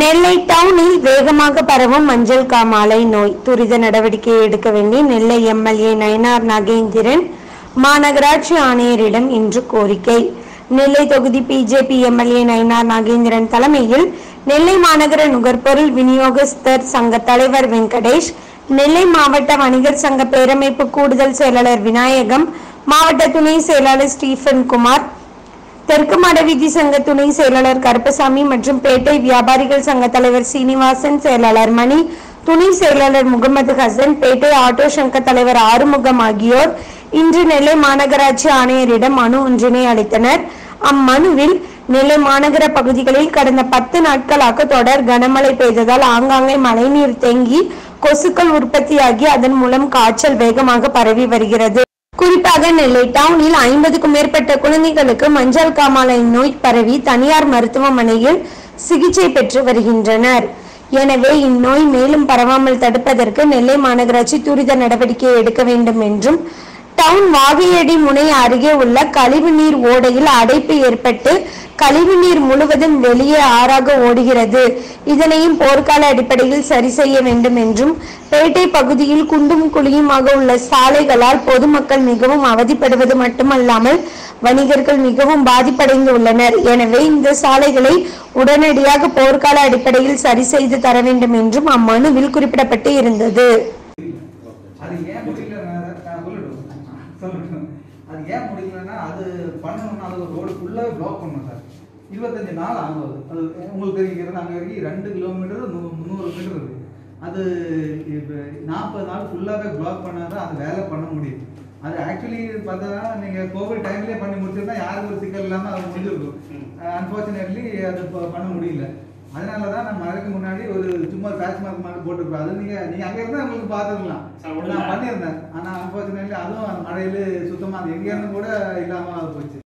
நெல்லை டவுனில் வேகமாக பரவும் மஞ்சள் காமாலை நோய் துரித நடவடிக்கை எடுக்க வேண்டி நெல்லை எம்எல்ஏ நயனார் நாகேந்திரன் மாநகராட்சி ஆணையரிடம் இன்று கோரிக்கை நெல்லை தொகுதி பிஜேபி எம்எல்ஏ நயனார் நாகேந்திரன் தலைமையில் நெல்லை மாநகர நுகர்பொருள் விநியோகஸ்தர் சங்க தலைவர் வெங்கடேஷ் நெல்லை மாவட்ட வணிகர் சங்க பேரமைப்பு கூடுதல் செயலாளர் விநாயகம் மாவட்ட துணை செயலாளர் ஸ்டீஃபன் குமார் தெற்கு மடவீதி சங்க துணை செயலாளர் கருப்பசாமி மற்றும் பேட்டை வியாபாரிகள் சங்க தலைவர் சீனிவாசன் செயலாளர் மணி துணை செயலாளர் முகமது ஹசன் பேட்டை ஆட்டோ சங்க தலைவர் ஆறுமுகம் ஆகியோர் இன்று நெல்லை மாநகராட்சி ஆணையரிடம் மனு ஒன்றினை அளித்தனர் அம்மனுவில் நெல்லை மாநகர பகுதிகளில் கடந்த பத்து நாட்களாக தொடர் கனமழை பெய்ததால் ஆங்காங்கே மழைநீர் தேங்கி கொசுக்கள் உற்பத்தியாகி அதன் மூலம் காய்ச்சல் வேகமாக பரவி வருகிறது குறிப்பாக நெல்லை டவுனில் ஐம்பதுக்கும் மேற்பட்ட குழந்தைகளுக்கு மஞ்சள் காமாலை நோய் பரவி தனியார் மருத்துவமனையில் சிகிச்சை பெற்று வருகின்றனர் எனவே இந்நோய் மேலும் பரவாமல் தடுப்பதற்கு நெல்லை மாநகராட்சி துரித நடவடிக்கை எடுக்க வேண்டும் என்றும் டவுன் வாகையடி முனை அருகே உள்ள கழிவுநீர் ஓடையில் அடைப்பு ஏற்பட்டு கழிவுநீர் முழுவதும் வெளியே ஆறாக ஓடுகிறது இதனையும் போர்க்கால அடிப்படையில் சரி செய்ய வேண்டும் என்றும் பேட்டை பகுதியில் குண்டும் குழியுமாக உள்ள சாலைகளால் பொதுமக்கள் மிகவும் அவதிப்படுவது மட்டுமல்லாமல் வணிகர்கள் மிகவும் பாதிப்படைந்து உள்ளனர் எனவே இந்த சாலைகளை உடனடியாக போர்க்கால அடிப்படையில் சரி செய்து தர வேண்டும் என்றும் அம்மனுவில் குறிப்பிடப்பட்டு இருந்தது அது ஏன் முடியல நான் சொல்லட்டும் சொல்லட்டும் அது ஏன் முடியலன்னா அது பண்ணணும்னா அது ரோடு ஃபுல்லாகவே பிளாக் பண்ணணும் சார் இருபத்தஞ்சு நாள் ஆகுது அது உங்களுக்கு தெரிகிறது அங்கே வரைக்கும் ரெண்டு கிலோமீட்டர் முந்நூறு மீட்டர் இருக்கு அது இப்போ நாற்பது நாள் ஃபுல்லாகவே பிளாக் பண்ணால் தான் அது வேலை பண்ண முடியும் அது ஆக்சுவலி பார்த்தா நீங்கள் கோவிட் டைம்லேயே பண்ணி முடிச்சிருந்தா யாருக்கு ஒரு சிக்கல் இல்லாமல் அது முடிஞ்சிருக்கும் அன்ஃபார்ச்சுனேட்லி அது இப்போ பண்ண முடியல அதனால தான் நம்ம அதுக்கு முன்னாடி ஒரு சும்மா பேட்ச் மார்க் மாதிரி போட்டுருப்போம் அது நீங்கள் நீங்கள் அங்கே இருந்தால் உங்களுக்கு பார்த்துக்கலாம் சார், ஒண்ணும் நான் இல்ல. பண்ணியிருந்தேன் ஆனால் அன்ஃபார்ச்சுனேட்லி அதுவும் அந்த மழையில சுத்தமாக அது எங்கேருந்து கூட இல்லாமல் போச்சு